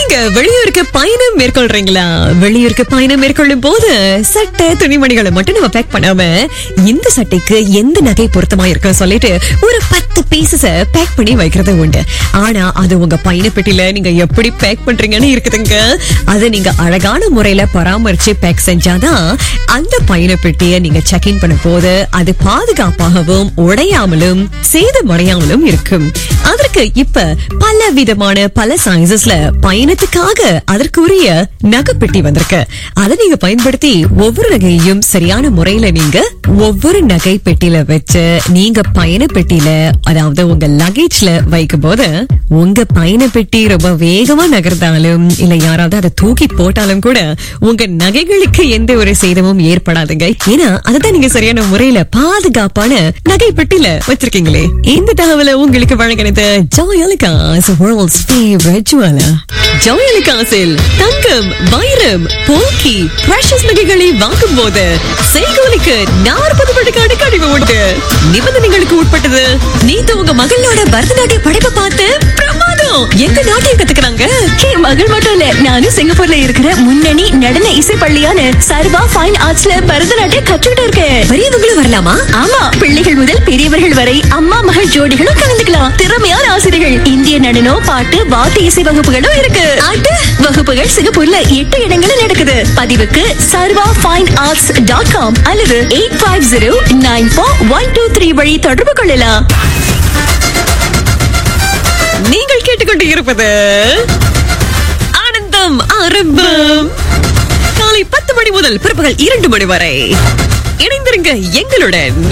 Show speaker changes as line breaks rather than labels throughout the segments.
நீங்க வெளியூருக்கு பயணம் மேற்கொள்றீங்களா வெளியூருக்கு பயணம் மேற்கொள்ளும் போது சட்டை துணிமணிகளை மட்டும் நம்ம பேக் பண்ணாம இந்த சட்டைக்கு எந்த நகை பொருத்தமா இருக்கு சொல்லிட்டு ஒரு பத்து பீசஸ பேக் பண்ணி வைக்கிறது உண்டு ஆனா அது உங்க பயண பெட்டியில நீங்க எப்படி பேக் பண்றீங்கன்னு இருக்குதுங்க அதை நீங்க அழகான முறையில பராமரிச்சு பேக் செஞ்சாதான் அந்த பயண பெட்டியை நீங்க செக் இன் பண்ணும் போது அது பாதுகாப்பாகவும் உடையாமலும் சேதமடையாமலும் இருக்கும் அதற்கு இப்ப பல விதமான பல சைசஸ்ல பயணத்துக்காக அதற்குரிய நகைப்பெட்டி வந்திருக்கு அதை நீங்க பயன்படுத்தி ஒவ்வொரு நகையையும் சரியான முறையில நீங்க ஒவ்வொரு நகை பெட்டியில வச்சு நீங்க பயண பெட்டியில அதாவது உங்க லகேஜ்ல வைக்கும் போது உங்க பயண பெட்டி ரொம்ப வேகமா நகர்ந்தாலும் இல்ல யாராவது அதை தூக்கி போட்டாலும் கூட உங்க நகைகளுக்கு எந்த ஒரு சேதமும் ஏற்படாதுங்க ஏன்னா அதுதான் நீங்க சரியான முறையில பாதுகாப்பான நகை பெட்டியில வச்சிருக்கீங்களே இந்த தகவலை உங்களுக்கு வழங்கினது ஜோயலுகாஸ் வேர்ல்ட்ஸ் ஃபேவரட் ஜுவலர் ஜோயலுகாஸில் தங்கம் வைரம் போக்கி பிரஷஸ் நகைகளை வாங்கும் போது செய்கூலிக்கு நாற்பது விழுக்காடு கழிவு உண்டு நிபந்தனைகளுக்கு உட்பட்டது நீங்க உங்க மகளோட பரதநாட்டிய படைப்பை பார்த்து பிரமாதம் எங்க நாட்டையும் கத்துக்கிறாங்க
என் மகள் மட்டும் இல்ல நானும் சிங்கப்பூர்ல இருக்கிற முன்னணி நடன இசை பள்ளியான சர்வா ஃபைன் ஆர்ட்ஸ்ல பரதநாட்டியம் கற்றுக்கிட்டு இருக்கேன்
பெரியவங்களும் வரலாமா
ஆமா பிள்ளைகள் முதல் பெரியவர்கள் வரை அம்மா மகள் ஜோடிகளும் கலந்துக்கலாம் திறமையான ஆசிரியர்கள் இந்திய நடனம் பாட்டு வாத்திய இசை வகுப்புகளும் இருக்கு
அட!
வகுப்புகள் சிங்கப்பூர்ல எட்டு இடங்களில் நடக்குது பதிவுக்கு Sarva fine arts dot com அல்லது eight five zero nine four one two three வழி தொடர்பு கொள்ளலாம்
நீங்கள் கேட்டுக்கொண்டு இருப்பது ஆனந்தம் ஆரம்பம் காலை பத்து மணி முதல் பிற்பகல் இரண்டு மணி வரை இணைந்திருங்க எங்களுடன்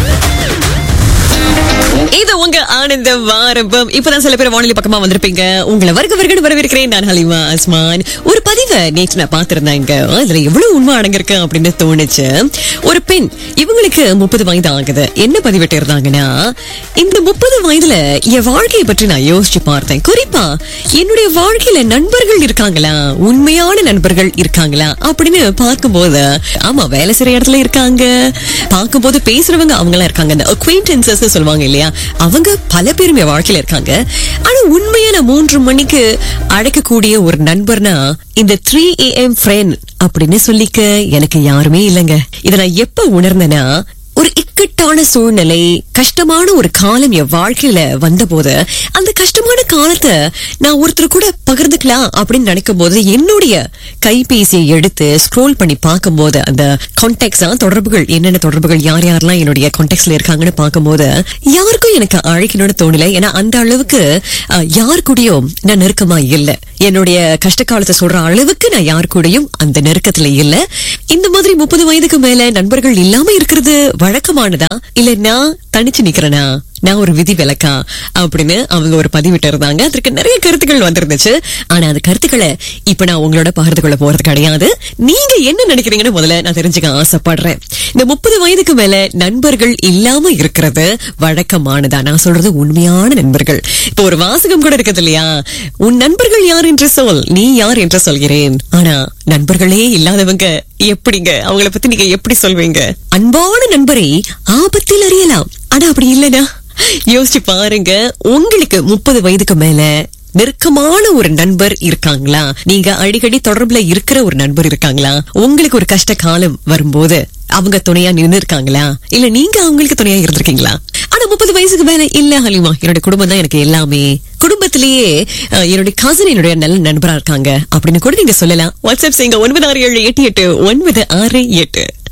இது உங்க ஆனந்தம் ஆரம்பம் இப்பதான் சில பேர் வானொலி பக்கமா வந்திருப்பீங்க உங்களை வருக வருகன்னு வரவேற்கிறேன் நான் ஹலிமா அஸ்மான் ஒரு பதிவை நேற்று நான் பார்த்திருந்தேங்க அதுல எவ்வளவு உண்மை அடங்கிருக்கு அப்படின்னு தோணுச்சு ஒரு பெண் இவங்களுக்கு முப்பது வயது ஆகுது என்ன பதிவிட்டு இருந்தாங்கன்னா இந்த முப்பது வயதுல என் வாழ்க்கையை பற்றி நான் யோசிச்சு பார்த்தேன் குறிப்பா என்னுடைய வாழ்க்கையில நண்பர்கள் இருக்காங்களா உண்மையான நண்பர்கள் இருக்காங்களா அப்படின்னு பார்க்கும்போது ஆமா வேலை செய்யற இடத்துல இருக்காங்க பார்க்கும்போது பேசுறவங்க அவங்களா இருக்காங்க இந்த acquaintances சொல்லுவாங்க இல்லையா அவங்க பல பேரும் என் வாழ்க்கையில இருக்காங்க ஆனா உண்மையான மூன்று மணிக்கு அழைக்கக்கூடிய ஒரு நண்பர்னா இந்த த்ரீ ஏஎம் ஃப்ரெண்ட் அப்படின்னு சொல்லிக்க எனக்கு யாருமே இல்லைங்க இதை நான் எப்ப உணர்ந்தேன்னா ஒரு இக்கட்டான சூழ்நிலை கஷ்டமான ஒரு காலம் என் வாழ்க்கையில வந்தபோது அந்த கஷ்டமான காலத்தை நான் ஒருத்தர் கூட பகிர்ந்துக்கலாம் அப்படின்னு நினைக்கும் போது என்னுடைய கைபேசியை எடுத்து ஸ்க்ரோல் பண்ணி பார்க்கும்போது அந்த கான்டாக்ட்ஸா தொடர்புகள் என்னென்ன தொடர்புகள் யார் யாரெல்லாம் என்னுடைய கான்டாக்ட்ஸ்ல இருக்காங்கன்னு பார்க்கும்போது யாருக்கும் எனக்கு அழைக்கணும்னு தோணல ஏன்னா அந்த அளவுக்கு அஹ், யார் கூடயும் நான் நெருக்கமா இல்ல என்னுடைய கஷ்ட காலத்தை சொல்ற அளவுக்கு நான் யார் கூடயும் அந்த நெருக்கத்துல இல்ல இந்த மாதிரி முப்பது வயதுக்கு மேல நண்பர்கள் இல்லாம இருக்கிறது வழக்கமானதா இல்ல நான் தனிச்சு நிக்கிறேனா நான் ஒரு விதி விலக்கா அப்படின்னு அவங்க ஒரு பதிவிட்டு இருந்தாங்க அதற்கு நிறைய கருத்துக்கள் வந்திருந்துச்சு ஆனா அந்த கருத்துக்களை இப்ப நான் உங்களோட பகிர்ந்து கொள்ள போறது கிடையாது நீங்க என்ன நினைக்கிறீங்கன்னு முதல்ல நான் தெரிஞ்சுக்க ஆசைப்படுறேன் இந்த முப்பது வயதுக்கு மேல நண்பர்கள் இல்லாம இருக்கிறது வழக்கமானதா நான் சொல்றது உண்மையான நண்பர்கள் இப்போ ஒரு வாசகம் கூட இருக்குது இல்லையா உன் நண்பர்கள் யார் என்று சொல் நீ யார் என்று சொல்கிறேன் ஆனா நண்பர்களே இல்லாதவங்க எப்படிங்க அவங்கள பத்தி நீங்க எப்படி சொல்வீங்க அன்பான நண்பரை ஆபத்தில் அறியலாம் ஆனா அப்படி இல்லைனா யோசிச்சு பாருங்க உங்களுக்கு முப்பது வயதுக்கு மேல நெருக்கமான ஒரு நண்பர் இருக்காங்களா நீங்க அடிக்கடி தொடர்புல இருக்கிற ஒரு நண்பர் இருக்காங்களா உங்களுக்கு ஒரு கஷ்ட காலம் வரும்போது அவங்க துணையா நின்று இருக்காங்களா இல்ல நீங்க அவங்களுக்கு துணையா இருந்திருக்கீங்களா ஆனா முப்பது வயசுக்கு மேல இல்ல ஹலிமா என்னோட குடும்பம் தான் எனக்கு எல்லாமே குடும்பத்திலேயே அஹ், என்னுடைய கசின் என்னுடைய நல்ல நண்பரா இருக்காங்க அப்படின்னு கூட நீங்க சொல்லலாம் வாட்ஸ்அப் செய்யுங்க ஒன்பது ஆறு ஏழு எட்டு எட்டு ஒன்பது ஆறு எட்டு